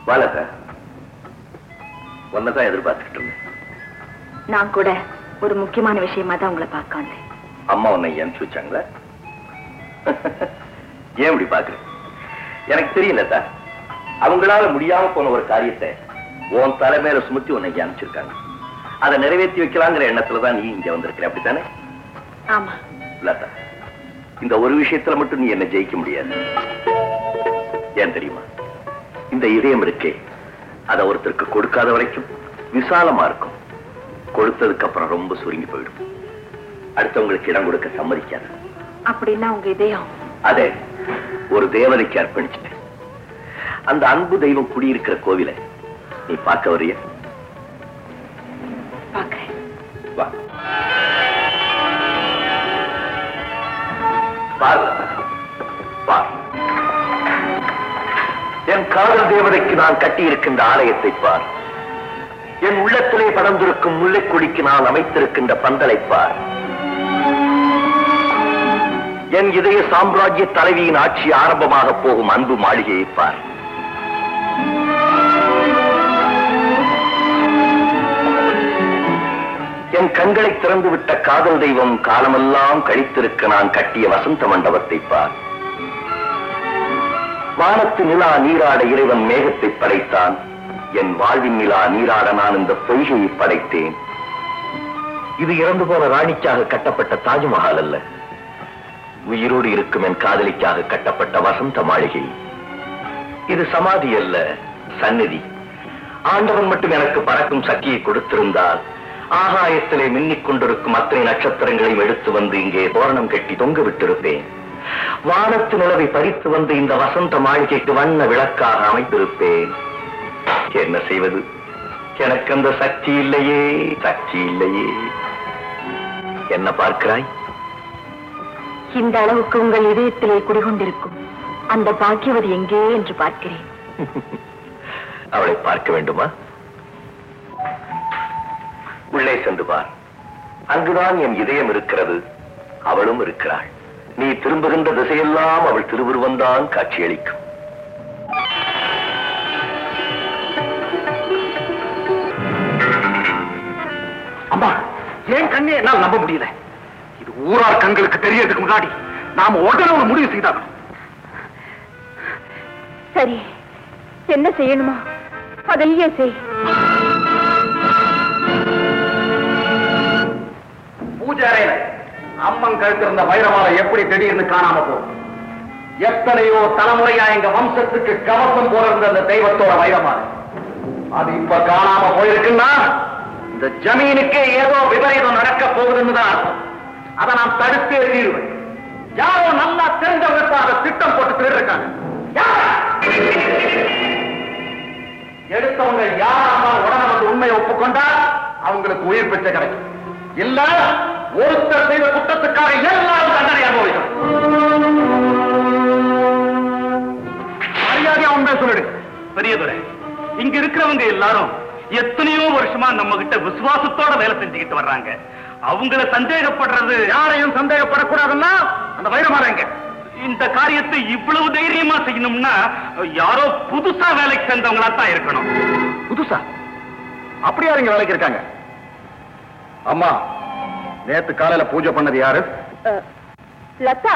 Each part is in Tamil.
வாலதா தான் எதிர்பார்த்துக்கிட்டு இருந்தேன் நான் கூட ஒரு முக்கியமான விஷயமா தான் உங்களை பார்க்க வந்தேன் அம்மா உன்னை அனுப்பிச்சு வச்சாங்களா ஏன் இப்படி பாக்குற எனக்கு தெரியல சார் அவங்களால முடியாம போன ஒரு காரியத்தை உன் தலைமையில சுமத்தி உன்னை இங்க அனுப்பிச்சிருக்காங்க அதை நிறைவேற்றி வைக்கலாங்கிற எண்ணத்துல தான் நீ இங்க வந்திருக்கிற அப்படித்தானே ஆமா லதா இந்த ஒரு விஷயத்துல மட்டும் நீ என்ன ஜெயிக்க முடியாது ஏன் தெரியுமா இந்த இதயம் இருக்கே அதை ஒருத்தருக்கு கொடுக்காத வரைக்கும் விசாலமா இருக்கும் கொடுத்ததுக்கு அப்புறம் ரொம்ப சுருங்கி போயிடும் அடுத்தவங்களுக்கு இடம் கொடுக்க சம்மதிக்காது அப்படின்னா உங்க இதயம் அதே ஒரு தேவதைக்கு அர்ப்பணிச்சிட்டேன் அந்த அன்பு தெய்வம் குடியிருக்கிற கோவிலை நீ பார்க்க வரிய பாக்குறேன் வா பார் லதா, பார் என் காதல் தேவதைக்கு நான் கட்டியிருக்கின்ற ஆலயத்தை பார் என் உள்ளத்திலே படர்ந்திருக்கும் முல்லைக்கொடிக்கு நான் அமைத்திருக்கின்ற பந்தலை பார் என் இதய சாம்ராஜ்ய தலைவியின் ஆட்சி ஆரம்பமாக போகும் அன்பு மாளிகையை பார் என் கண்களை திறந்து விட்ட காதல் தெய்வம் காலமெல்லாம் கழித்திருக்க நான் கட்டிய வசந்த மண்டபத்தை பார் வானத்து நிலா நீராட இறைவன் மேகத்தை படைத்தான் என் வாழ்வின் நிலா நீராட நான் இந்த பொய்கையை படைத்தேன் இது இறந்து போன ராணிக்காக கட்டப்பட்ட தாஜ்மஹால் அல்ல உயிரோடு இருக்கும் என் காதலிக்காக கட்டப்பட்ட வசந்த மாளிகை இது சமாதி அல்ல சந்நிதி ஆண்டவன் மட்டும் எனக்கு பறக்கும் சக்தியை கொடுத்திருந்தால் ஆகாயத்திலே மின்னிக் கொண்டிருக்கும் அத்தனை நட்சத்திரங்களையும் எடுத்து வந்து இங்கே தோரணம் கட்டி தொங்க விட்டிருப்பேன் வானத்து நிலவை பறித்து வந்து இந்த வசந்த மாளிகைக்கு வண்ண விளக்காக அமைத்திருப்பேன் என்ன செய்வது எனக்கு அந்த சக்தி இல்லையே சக்தி இல்லையே என்ன பார்க்கிறாய் இந்த அளவுக்கு உங்கள் இதயத்திலே குடிகொண்டிருக்கும் அந்த பாக்கியவதி எங்கே என்று பார்க்கிறேன் அவளை பார்க்க வேண்டுமா உள்ளே சென்று பார் அங்குதான் என் இதயம் இருக்கிறது அவளும் இருக்கிறாள் நீ திரும்புகின்ற திசையெல்லாம் அவள் திருவுருவந்தான் காட்சியளிக்கும் அம்மா ஏன் கண்ணே என்னால் நம்ப முடியல இது ஊரார் கண்களுக்கு தெரியறதுக்கு முன்னாடி நாம உடனே ஒரு முடிவு செய்தாகணும் சரி என்ன செய்யணுமோ அதையே செய் பூஜை அறையில அம்மன் கழுத்திருந்த வைரமாலை எப்படி திடீர்னு காணாம போகும் எத்தனையோ தலைமுறையா எங்க வம்சத்துக்கு கவசம் போல இருந்த அந்த தெய்வத்தோட வைரமாலை அது இப்ப காணாம போயிருக்குன்னா இந்த ஜமீனுக்கே ஏதோ விபரீதம் நடக்க போகுதுன்னு தான் அர்த்தம் அதை நான் தடுத்தே தீருவேன் யாரோ நல்லா தெரிஞ்சவங்க தான் அதை திட்டம் போட்டு திருடுறாங்க எடுத்தவங்க யாரா இருந்தாலும் உடனே வந்து உண்மையை ஒப்புக்கொண்டா அவங்களுக்கு உயிர் பிச்சை கிடைக்கும் இல்ல ஒருத்தர் செய்த குற்றத்துக்காக எல்லாரும் தண்டனை அனுபவிக்கும் மரியாதையா உண்மை சொல்லிடு பெரியதுரை இங்க இருக்கிறவங்க எல்லாரும் எத்தனையோ வருஷமா நம்ம கிட்ட விசுவாசத்தோட வேலை செஞ்சுக்கிட்டு வர்றாங்க அவங்கள சந்தேகப்படுறது யாரையும் சந்தேகப்படக்கூடாதுன்னா அந்த வைரமாறங்க இந்த காரியத்தை இவ்வளவு தைரியமா செய்யணும்னா யாரோ புதுசா வேலைக்கு சேர்ந்தவங்களா தான் இருக்கணும் புதுசா அப்படியா இங்க வேலைக்கு இருக்காங்க அம்மா நேத்து காலையில பூஜை பண்ணது யாரு லதா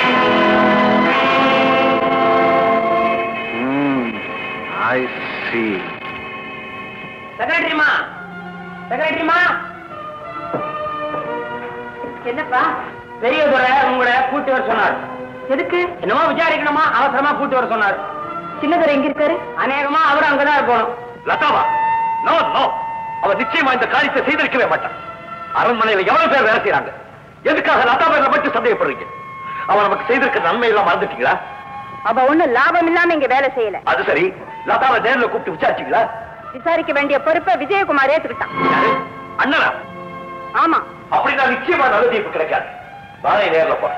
ஐ see செக்ரட்டரிமா செக்ரட்டரிமா என்னப்பா பெரியதுரை உங்களை கூட்டி வர சொன்னார் எதுக்கு என்னமோ விசாரிக்கணுமா அவசரமா கூட்டி வர சொன்னார் சின்னதுரை எங்க இருக்காரு அநேகமா அவரு அங்கதான் இருக்கணும் லதாவா நோ நோ அவ நிச்சயமா இந்த காரியத்தை செய்திருக்கவே மாட்டான் அரண்மனையில எவ்வளவு பேர் வேலை செய்யறாங்க எதுக்காக லதா பேர்ல மட்டும் சந்தேகப்படுறீங்க அவன் நமக்கு செய்திருக்க நன்மை எல்லாம் மறந்துட்டீங்களா அவ ஒண்ணு லாபம் இல்லாம இங்க வேலை செய்யல அது சரி லதாவை நேர்ல கூப்பிட்டு விசாரிச்சீங்களா விசாரிக்க வேண்டிய பொறுப்பை விஜயகுமார் ஏத்துக்கிட்டான் யாரு? அண்ணனா ஆமா அப்படின்னா நிச்சயமா நல்ல தீர்ப்பு கிடைக்காது நானே நேர்ல போறேன்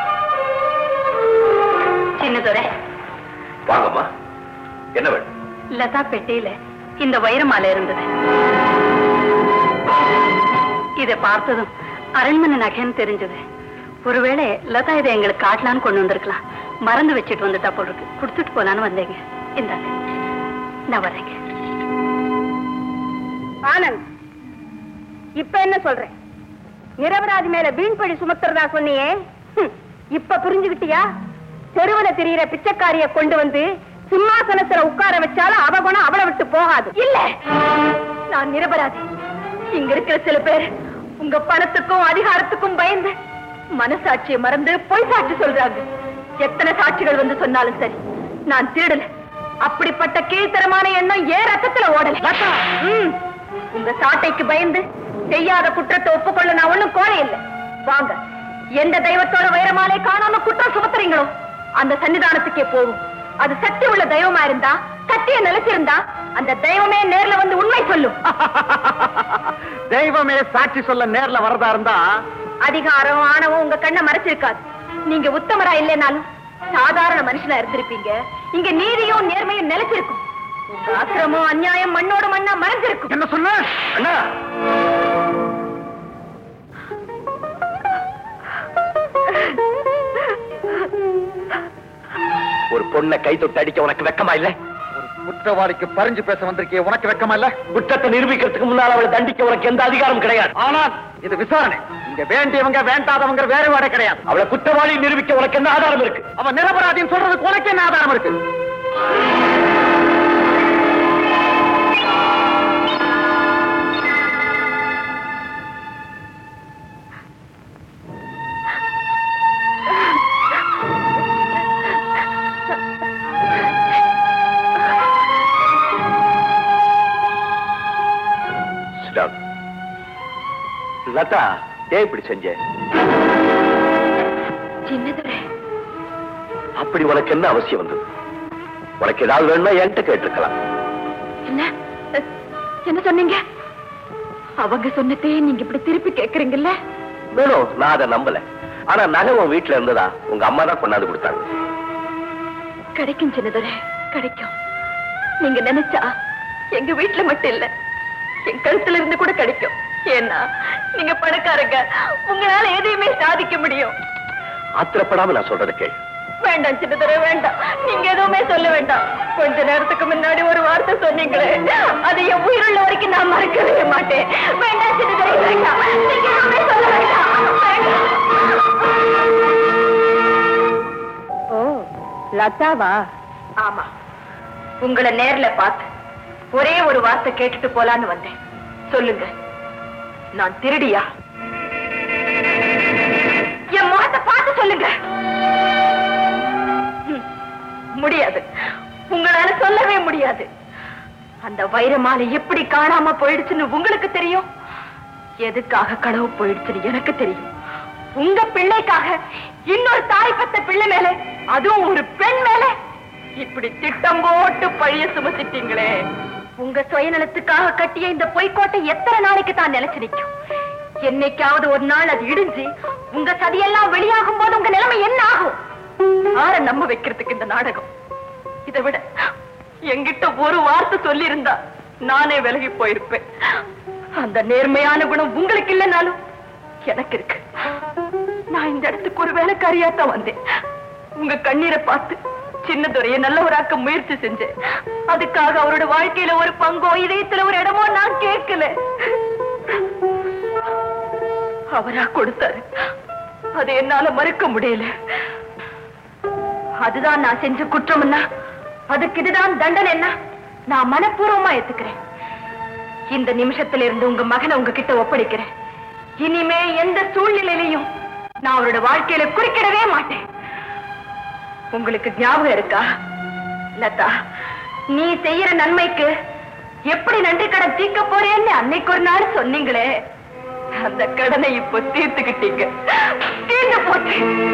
சின்னதுரை வாங்கம்மா என்ன வேணும் லதா பெட்டியில இந்த வைரமாலை இருந்தது இதை பார்த்ததும் அரண்மனை நகைன்னு தெரிஞ்சது ஒருவேளை லதா இதை எங்களுக்கு காட்டலான்னு கொண்டு வந்திருக்கலாம் மறந்து வச்சுட்டு வந்துட்டா போல் இருக்கு கொடுத்துட்டு போலான்னு வந்தேங்க இந்தாங்க நான் வரேங்க ஆனந்த் இப்ப என்ன சொல்றேன் நிரபராதி மேல வீண்பழி சுமத்துறதா சொன்னியே ஹம், இப்ப புரிஞ்சுகிட்டியா தெருவுல திரியிற பிச்சைக்காரிய கொண்டு வந்து சிம்மாசனத்துல உட்கார வச்சாலும் அவ குணம் அவளை விட்டு போகாது இல்ல நான் நிரபராதி இங்க இருக்கிற சில பேர் உங்க பணத்துக்கும் அதிகாரத்துக்கும் பயந்து மனசாட்சியை மறந்து பொய் சாட்சி சொல்றாங்க எத்தனை சாட்சிகள் வந்து சொன்னாலும் சரி நான் திருடல அப்படிப்பட்ட கீழ்த்தரமான எண்ணம் ஏன் ரத்தத்துல ஓடல ம், உங்க சாட்டைக்கு பயந்து செய்யாத குற்றத்தை ஒப்புக்கொள்ள நான் ஒண்ணும் கோழை இல்லை வாங்க எந்த தெய்வத்தோட வைரமாலை காணாம குற்றம் சுமத்துறீங்களோ அந்த சன்னிதானத்துக்கே போகும் அது சக்தி உள்ள தெய்வமா இருந்தா சக்தியை நிலைச்சிருந்தா அந்த தெய்வமே நேர்ல வந்து உண்மை சொல்லும் தெய்வமே சாட்சி சொல்ல நேர்ல வரதா இருந்தா அதிகாரம் ஆணவம் உங்க கண்ணை மறைச்சிருக்காது நீங்க உத்தமரா இல்லைனாலும் சாதாரண மனுஷனா இருந்திருப்பீங்க இங்க நீதியும் நேர்மையும் நிலைச்சிருக்கும் உங்க அக்கிரமம் அநியாயம் மண்ணோட மண்ணா மறைஞ்சிருக்கும் என்ன சொன்ன அண்ணா ஒரு பொண்ணை கை தொட்டு அடிக்க உனக்கு வெக்கமா இல்ல குற்றவாளிக்கு பறிஞ்சு பேச வந்திருக்கிய உனக்கு வெக்கமா இல்ல குற்றத்தை நிரூபிக்கிறதுக்கு முன்னால் அவளை தண்டிக்க உனக்கு எந்த அதிகாரம் கிடையாது ஆனால் இது விசாரணை இங்க வேண்டியவங்க வேண்டாதவங்க வேறுபாடே கிடையாது அவளை குற்றவாளி நிரூபிக்க உனக்கு என்ன ஆதாரம் இருக்கு அவன் நிரபராதின்னு சொல்றதுக்கு உனக்கு என்ன ஆதாரம் இருக்கு Sit down. லதா ஏன் இப்படி செஞ்ச சின்னதுரை அப்படி உனக்கு என்ன அவசியம் வந்தது உனக்கு ஏதாவது வேணும்னா என்கிட்ட கேட்டிருக்கலாம் என்ன அஹ், என்ன சொன்னீங்க அவங்க சொன்னதையே நீங்க இப்படி திருப்பி கேக்குறீங்கல்ல வேணும் நான் அதை நம்பல ஆனா நகை உன் வீட்டுல இருந்ததா உங்க அம்மா தான் கொண்டாந்து கொடுத்தாங்க கிடைக்கும் சின்னதுரை கிடைக்கும் நீங்க நினைச்சா எங்க வீட்டுல மட்டும் இல்ல என் கழுத்துல இருந்து கூட கிடைக்கும் ஏன்னா நீங்க பணக்காரங்க உங்களால எதையுமே சாதிக்க முடியும் ஆத்திரப்படாம நான் சொல்றத கேள் வேண்டாம் சின்னதுரை வேண்டாம் நீங்க எதுவுமே சொல்ல வேண்டாம் கொஞ்ச நேரத்துக்கு முன்னாடி ஒரு வார்த்தை சொன்னீங்களே அதை என் உயிருள்ள வரைக்கும் நான் மறக்கவே மாட்டேன் வேண்டாம் சின்னதுரை வேண்டாம் நீங்க எதுவுமே சொல்ல வேண்டாம் வேண்டாம். ஓ லதாவா ஆமா உங்களை நேர்ல பார்த்து ஒரே ஒரு வார்த்தை கேட்டுட்டு போலான்னு வந்தேன் சொல்லுங்க நான் திருடியா என் முகத்தை பார்த்து சொல்லுங்க ம், முடியாது உங்களால சொல்லவே முடியாது அந்த வைரமாலை எப்படி காணாம போயிடுச்சுன்னு உங்களுக்கு தெரியும் எதுக்காக களவு போயிடுச்சுன்னு எனக்கு தெரியும் உங்க பிள்ளைக்காக இன்னொரு தாய் பத்த பிள்ளை மேல அதுவும் ஒரு பெண் மேல இப்படி திட்டம் போட்டு பழிய சுமத்திட்டீங்களே உங்க சுயநலத்துக்காக கட்டிய இந்த பொய்க்கோட்டை எத்தனை நாளைக்கு தான் நிலைச்சு நிற்கும் என்னைக்காவது ஒரு நாள் அது இடிஞ்சு உங்க சதியெல்லாம் வெளியாகும் போது உங்க நிலைமை என்ன ஆகும் யார நம்ப வைக்கிறதுக்கு இந்த நாடகம் இதை விட என்கிட்ட ஒரு வார்த்தை சொல்லியிருந்தா நானே விலகி போயிருப்பேன் அந்த நேர்மையான குணம் உங்களுக்கு இல்லைனாலும் எனக்கு இருக்கு நான் இந்த இடத்துக்கு ஒரு வேலைக்காரியா தான் வந்தேன் உங்க கண்ணீரை பார்த்து சின்னதுரைய நல்லவராக்க முயற்சி செஞ்சேன் அதுக்காக அவரோட வாழ்க்கையில ஒரு பங்கோ இதயத்துல ஒரு இடமோ நான் கேட்கல அவரா கொடுத்தாரு அதை என்னால மறுக்க முடியல அதுதான் நான் செஞ்ச குற்றம்னா அதுக்கு இதுதான் தண்டனை என்ன நான் மனப்பூர்வமா ஏத்துக்கிறேன் இந்த நிமிஷத்துல இருந்து உங்க மகனை உங்ககிட்ட ஒப்படைக்கிறேன் இனிமே எந்த சூழ்நிலையிலையும் நான் அவரோட வாழ்க்கையில குறுக்கிடவே மாட்டேன் உங்களுக்கு ஞாபகம் இருக்கா லதா நீ செய்யற நன்மைக்கு எப்படி நன்றி கடன் தீர்க்க போறேன்னு அன்னைக்கு ஒரு நாள் சொன்னீங்களே அந்த கடனை இப்போ தீர்த்துக்கிட்டீங்க தீர்ந்து போச்சு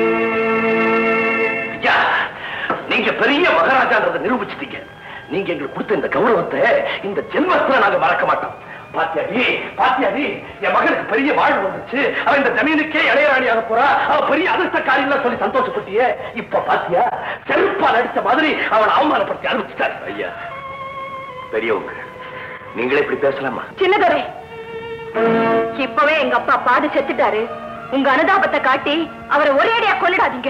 ஐயா நீங்க பெரிய மகாராஜான்றதை நிரூபிச்சிட்டீங்க நீங்க எங்களுக்கு கொடுத்த இந்த கௌரவத்தை இந்த ஜென்மத்துல நாங்க மறக்க மாட்டோம் பாத்தியாடி பாத்தியாடி என் மகனுக்கு பெரிய வாழ்வு வந்துச்சு அவன் இந்த ஜமீனுக்கே இளையராணியாக போறா அவ பெரிய அதிர்ஷ்டக்காரின்னு சொல்லி சந்தோஷப்பட்டியே இப்ப பாத்தியா செருப்பால் அடிச்ச மாதிரி அவளை அவமானப்படுத்தி அனுப்பிச்சிட்டாரு ஐயா பெரியவங்க நீங்களே இப்படி பேசலாமா சின்னதுரை இப்பவே எங்க அப்பா பாடு செத்துட்டாரு உங்க அனுதாபத்தை காட்டி அவரை ஒரேடியா கொல்லிடாதீங்க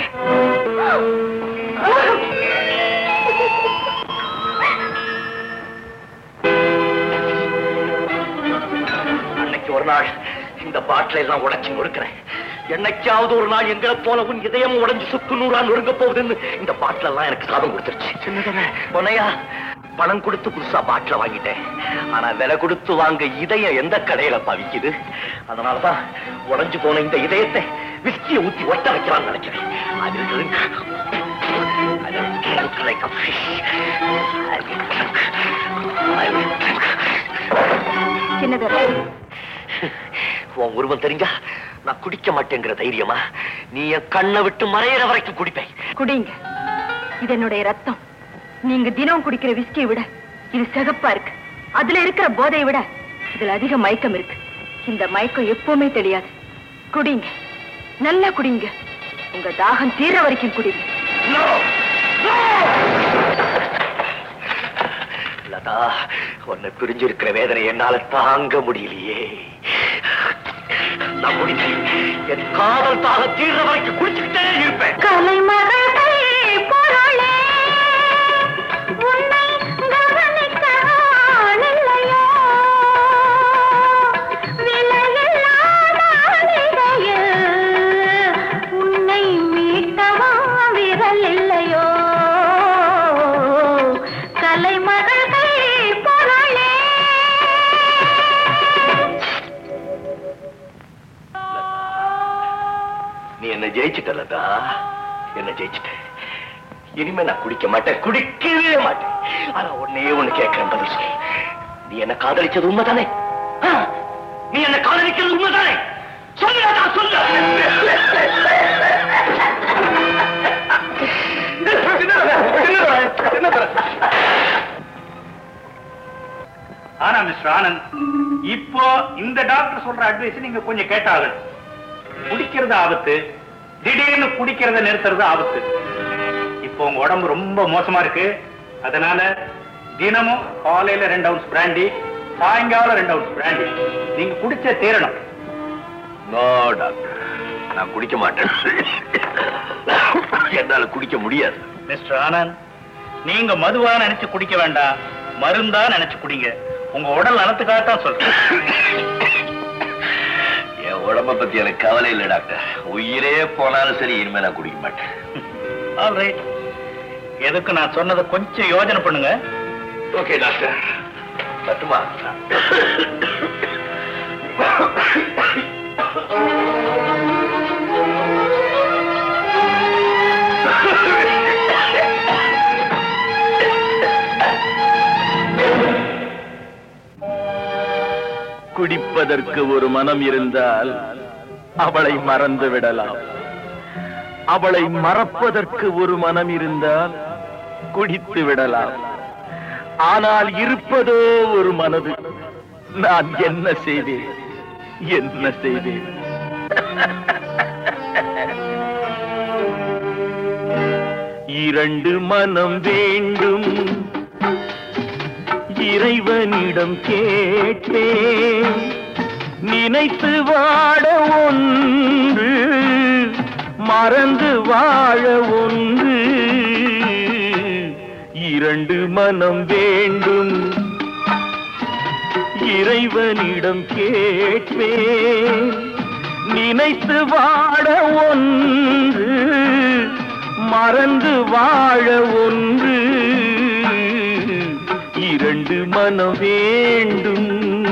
ஒரு நாள் இந்த பாட்டில எல்லாம் உடைச்சு நொறுக்கிறேன் என்னைக்காவது ஒரு நாள் எங்களை போல உன் இதயம் உடைஞ்சு சுக்கு நூறா நொறுங்க போகுதுன்னு இந்த பாட்டில எல்லாம் எனக்கு சாதம் கொடுத்துருச்சு பொனையா பணம் கொடுத்து புதுசா பாட்டில வாங்கிட்டேன் ஆனா விலை கொடுத்து வாங்க இதயம் எந்த கடையில பவிக்குது அதனாலதான் உடைஞ்சு போன இந்த இதயத்தை விஸ்கிய ஊத்தி ஒட்ட வைக்கலாம்னு நினைக்கிறேன் I will drink. I will drink like a fish. I will drink. I will drink. Chinnadurai உன் உருவம் தெரிஞ்சா நான் குடிக்க மாட்டேங்கிற தைரியமா நீ என் கண்ணை விட்டு மறையிற வரைக்கும் குடிப்பேன் குடிங்க இது என்னுடைய ரத்தம் நீங்க தினம் குடிக்கிற விஸ்கியை விட இது சிகப்பா இருக்கு அதுல இருக்கிற போதையை விட இதுல அதிக மயக்கம் இருக்கு இந்த மயக்கம் எப்பவுமே தெரியாது குடிங்க நல்லா குடிங்க உங்க தாகம் தீர வரைக்கும் குடிங்க லதா உன்னை பிரிஞ்சிருக்கிற வேதனை என்னால தாங்க முடியலையே நான் முடித்தேன் என் காதல் தாக தீர்ற வரைக்கும் குடிச்சுக்கிட்டே இருப்பேன் கலைமகள் பொருளே உன்னை கவனிக்க ஆளில்லையோ விலையில்லாத அழகையில் உன்னை மீட்டவா விரல் இல்லையோ கலைமகள் பொருளே நீ என்ன ஜெயிச்சுட்ட லதா என்ன ஜெயிச்சுட்ட இனிமே நான் குடிக்க மாட்டேன் குடிக்கவே மாட்டேன் ஆனா ஒன்னே ஒண்ணு கேட்கிறேன் பதில் சொல்லு நீ என்ன காதலிச்சது உண்மைதானே ஆ? நீ என்ன காதலிக்கிறது உண்மைதானே சொல்லு லதா, சொல்லு ஆனா மிஸ்டர் ஆனந்த் இப்போ இந்த டாக்டர் சொல்ற அட்வைஸ் நீங்க கொஞ்சம் கேட்டாகணும் குடிக்கிறது ஆபத்து திடீர்னு குடிக்கிறத நிறுத்துறது ஆபத்து இப்போ உங்க உடம்பு ரொம்ப மோசமா இருக்கு அதனால தினமும் காலையில ரெண்டு அவுன்ஸ் பிராண்டி சாயங்காலம் ரெண்டு அவுன்ஸ் பிராண்டி நீங்க குடிச்ச தீரணும் நோ டாக்டர் நான் குடிக்க மாட்டேன் என்னால குடிக்க முடியாது மிஸ்டர் ஆனந்த் நீங்க மதுவா நினைச்சு குடிக்க வேண்டாம் மருந்தா நினைச்சு குடிங்க உங்க உடல் நலத்துக்காகத்தான் சொல்றேன் என் உடம்ப பத்தி எனக்கு கவலை இல்லை டாக்டர் உயிரே போனாலும் சரி இனிமே நான் குடிக்க மாட்டேன் ஆல்ரைட் எதுக்கு நான் சொன்னதை கொஞ்சம் யோசனை பண்ணுங்க ஓகே டாக்டர் பட்டுமா குடிப்பதற்கு ஒரு மனம் இருந்தால் அவளை மறந்து விடலாம் அவளை மறப்பதற்கு ஒரு மனம் இருந்தால் குடித்து விடலாம் ஆனால் இருப்பதோ ஒரு மனது நான் என்ன செய்தேன் என்ன செய்தேன் இரண்டு மனம் வேண்டும் இறைவனிடம் கேட்டேன் நினைத்து வாட ஒன்று மறந்து வாழ ஒன்று இரண்டு மனம் வேண்டும் இறைவனிடம் கேட்பேன் நினைத்து வாட ஒன்று மறந்து வாழ ஒன்று இரண்டு மனம் வேண்டும்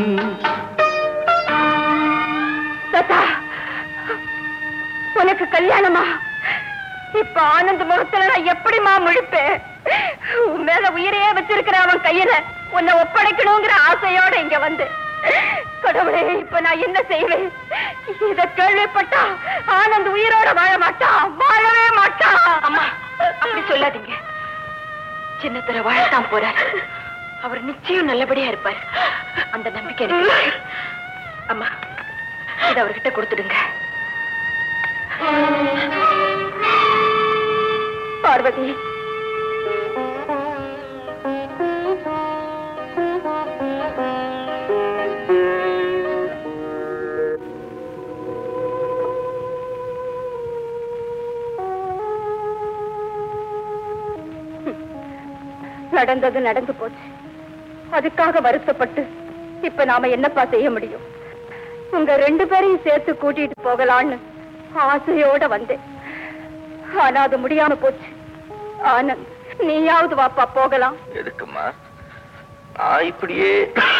லதா உனக்கு கல்யாணமா இப்ப ஆனந்த முகத்துல நான் எப்படிமா முழிப்பேன் உன் மேல உயிரையே வச்சிருக்கிற அவன் கையில உன்னை ஒப்படைக்கணுங்கிற ஆசையோட இங்க வந்து கடவுளே இப்ப நான் என்ன செய்வேன் இத கேள்விப்பட்டா ஆனந்த் உயிரோட வாழ மாட்டான் வாழவே மாட்டான் அம்மா அப்படி சொல்லாதீங்க சின்னத்தர வாழத்தான் போறாரு அவர் நிச்சயம் நல்லபடியா இருப்பார் அந்த நம்பிக்கை எனக்கு இருக்கு. அம்மா இத அவர்கிட்ட கொடுத்துடுங்க பார்வதி நடந்தது நடந்து போச்சு அதுக்காக வருத்தப்பட்டு இப்ப நாம என்னப்பா செய்ய முடியும் உங்க ரெண்டு பேரையும் சேர்த்து கூட்டிட்டு போகலான்னு ஆசையோட வந்தேன் ஆனா அது முடியாம போச்சு ஆனந்த் நீயாவது வாப்பா போகலாம் எதுக்குமா நான் இப்படியே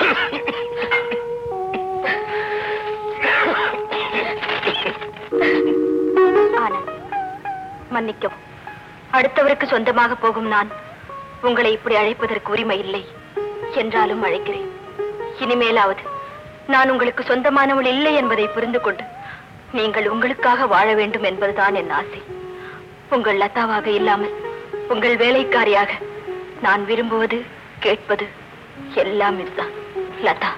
ஆனந்த் மன்னிக்கவும் அடுத்தவருக்கு சொந்தமாக போகும் நான் உங்களை இப்படி அழைப்பதற்கு உரிமை இல்லை என்றாலும் அழைக்கிறேன் இனிமேலாவது நான் உங்களுக்கு சொந்தமானவள் இல்லை என்பதை புரிந்து கொண்டு நீங்கள் உங்களுக்காக வாழ வேண்டும் என்பதுதான் என் ஆசை உங்கள் லதாவாக இல்லாமல் உங்கள் வேலைக்காரியாக நான் விரும்புவது கேட்பது எல்லாம் இதுதான் லதா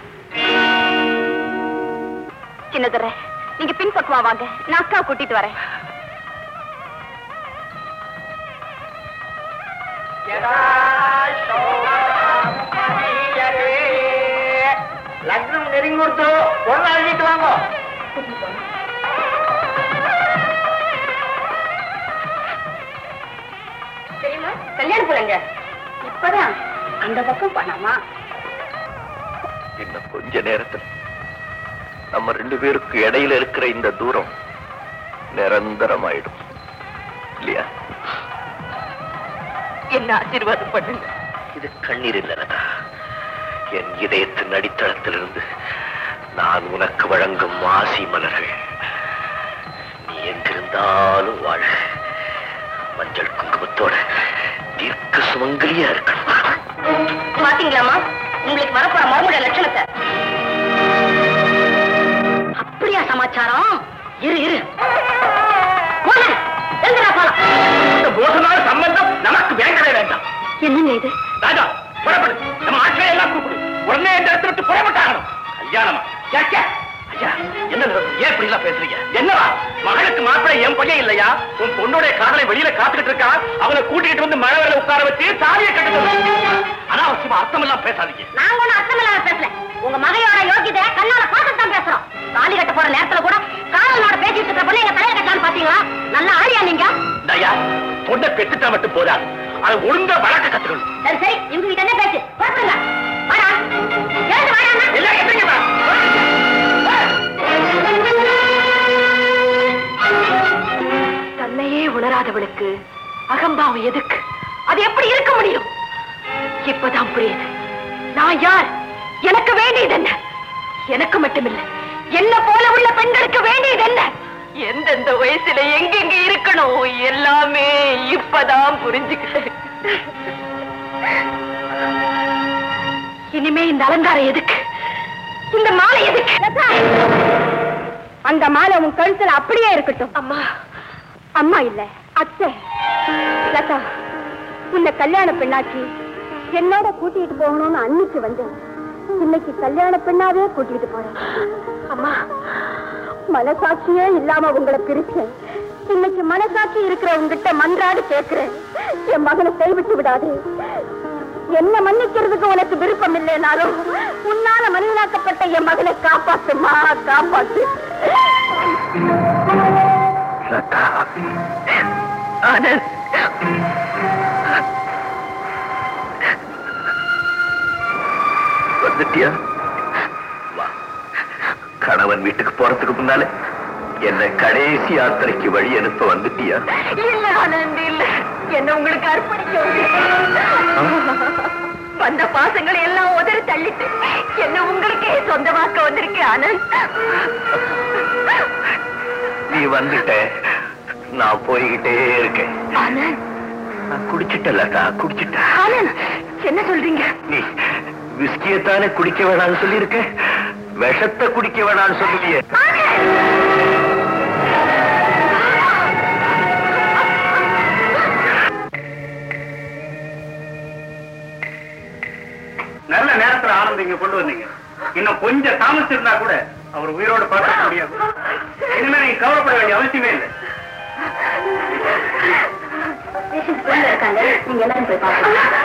சின்னதுரை நீங்க பின்பக்கமா வாங்க நான் அக்கா கூட்டிட்டு வரேன் லக்னம் நெருங்கி கொடுத்து பொண்ணு அழைச்சிட்டு வாங்க தெரியுமா கல்யாண பிள்ளைங்க இப்பதான் அந்த பக்கம் பண்ணாமா இன்னும் கொஞ்ச நேரத்தில் நம்ம ரெண்டு பேருக்கு இடையில இருக்கிற இந்த தூரம் நிரந்தரமாயிடும் இல்லையா என்ன ஆசீர்வாதம் பண்ணுங்க இது கண்ணீர் இல்லைனா என் இதயத்தின் அடித்தளத்திலிருந்து நான் உனக்கு வழங்கும் ஆசி மலர்கள் நீ எங்கிருந்தாலும் வாழ மஞ்சள் குங்குமத்தோட தீர்க்க சுமங்கலியா இருக்கணும் பாத்தீங்களாமா உங்களுக்கு வரப்போற மறுமுறை லட்சணத்தை அப்படியா சமாச்சாரம் இரு இரு போல எங்கடா போலாம் இந்த மோசமான சம்பந்தம் நமக்கு வேண்டவே வேண்டாம் என்னங்க இது ராஜா புறப்படு நம்ம ஆட்களை எல்லாம் கூப்பிடு உடனே இந்த இடத்துல விட்டு புறப்பட்டாகணும் கல்யாணமா கேட்க ஐயா என்ன நடந்தது? ஏன் இப்படி எல்லாம் பேசுறீங்க என்னவா மகளுக்கு மாப்பிள்ளை என் பையன் இல்லையா உன் பொண்ணுடைய காதலை வெளியில காத்துக்கிட்டு இருக்கா அவனை கூட்டிட்டு வந்து மழை வேலை உட்கார வச்சு தாலியை கட்டு அனாவசியமா அர்த்தம் எல்லாம் பேசாதீங்க நாங்க ஒண்ணும் அர்த்தமில்லாம பேசல உங்க மகையோட யோகிதை கண்ணால பார்த்துட்டு தான் பேசுறோம் தாலி கட்ட போற நேரத்துல கூட காதலோட பேசிட்டு இருக்கிற பொண்ணு எங்க தலையில கட்டலான்னு பாத்தீங்களா நல்ல ஆளியா நீங்க ஐயா பொண்ணை பெத்துட்டா மட்டும் போதாது அதை ஒழுங்கா வளர்க்க கத்துக்கணும் சரி சரி இவங்க கிட்ட என்ன பேச்சு புறப்படுங்க வாடா எழுந்து வாடா எல்லாம் எதுங்கம்மா? தன்னையே உணராதவளுக்கு அகம்பாவம் எதுக்கு அது எப்படி இருக்க முடியும் இப்பதான் புரியுது நான் யார் எனக்கு வேண்டியது என்ன எனக்கு மட்டுமில்ல என்ன போல உள்ள பெண்களுக்கு வேண்டியது என்ன எந்தெந்த வயசுல எங்கெங்க இருக்கணும் எல்லாமே இப்பதான் புரிஞ்சுக்கிட்டேன் இனிமே இந்த அலங்காரம் எதுக்கு இந்த மாலை எதுக்கு அந்த மாலை உன் கழுத்துல அப்படியே இருக்கட்டும் அம்மா அம்மா இல்ல அத்தை லதா உன்னை கல்யாண பெண்ணாக்கி என்னோட கூட்டிட்டு போகணும்னு அன்னைக்கு வந்தேன் இன்னைக்கு கல்யாண பெண்ணாவே கூட்டிட்டு போறேன் அம்மா மனசாட்சியே இல்லாம உங்களை பிரிச்சேன் இன்னைக்கு மனசாட்சி இருக்கிற உங்ககிட்ட மன்றாடி கேட்கிறேன் என் மகனை கைவிட்டு விடாதே என்ன மன்னிக்கிறதுக்கு உனக்கு விருப்பம் இல்லைனாலும் உன்னால மனிதனாக்கப்பட்ட என் மகனை காப்பாத்துமா காப்பாத்து லதா ஆனந்த் வந்துட்டியா வா கணவன் வீட்டுக்கு போறதுக்கு முன்னால என்ன கடைசி யாத்திரைக்கு வழி அனுப்ப வந்துட்டியா இல்ல ஆனந்த் இல்ல என்ன உங்களுக்கு அர்ப்பணிக்க வந்த பாசங்களை எல்லாம் உதறி தள்ளிட்டு என்ன உங்களுக்கே சொந்தமாக்க வந்திருக்கேன் ஆனந்த் நீ வந்துட்ட நான் போய்கிட்டே இருக்கேன் ஆனந்த் நான் குடிச்சிட்டேன் லதா குடிச்சிட்டேன் ஆனந்த் என்ன சொல்றீங்க நீ விஸ்கியத்தானே குடிக்க வேணாம்னு சொல்லியிருக்க விஷத்தை குடிக்க வேணாம்னு சொல்லுவியே நல்ல நேரத்துல ஆனந்த் இங்க கொண்டு வந்தீங்க இன்னும் கொஞ்சம் தாமசிச்சிருந்தா கூட அவர் உயிரோட பார்க்க முடியாது இனிமே நீங்க கவலைப்பட வேண்டிய அவசியமே இல்லை இருக்காங்க நீங்க எல்லாரும் போய் பாக்கலாம்